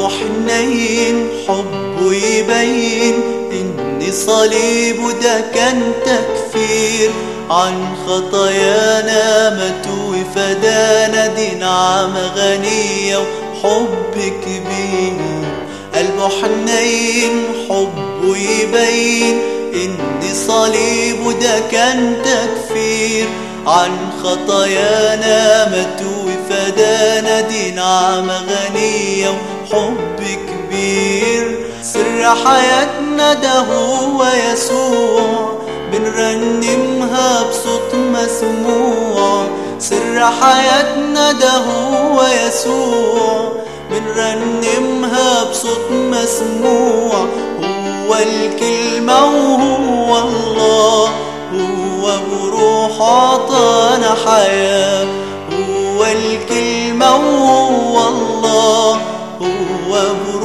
قلبه حنين حبه يبين إن صليبه ده كان تكفير عن خطايانا مات وفدانا دي نعمة غنية وحب كبير قلبه حنين حبه يبين إن صليبه ده كان تكفير عن خطايانا مات وفدانا دي نعمة غنية وحب كبير سر حياتنا ده هو يسوع بنرنمها بصوت مسموع سر حياتنا ده هو يسوع بنرنمها بصوت مسموع هو الكلمة وهو الله هو بروح عطانا حياة هو الكلمة وهو الله هو بروح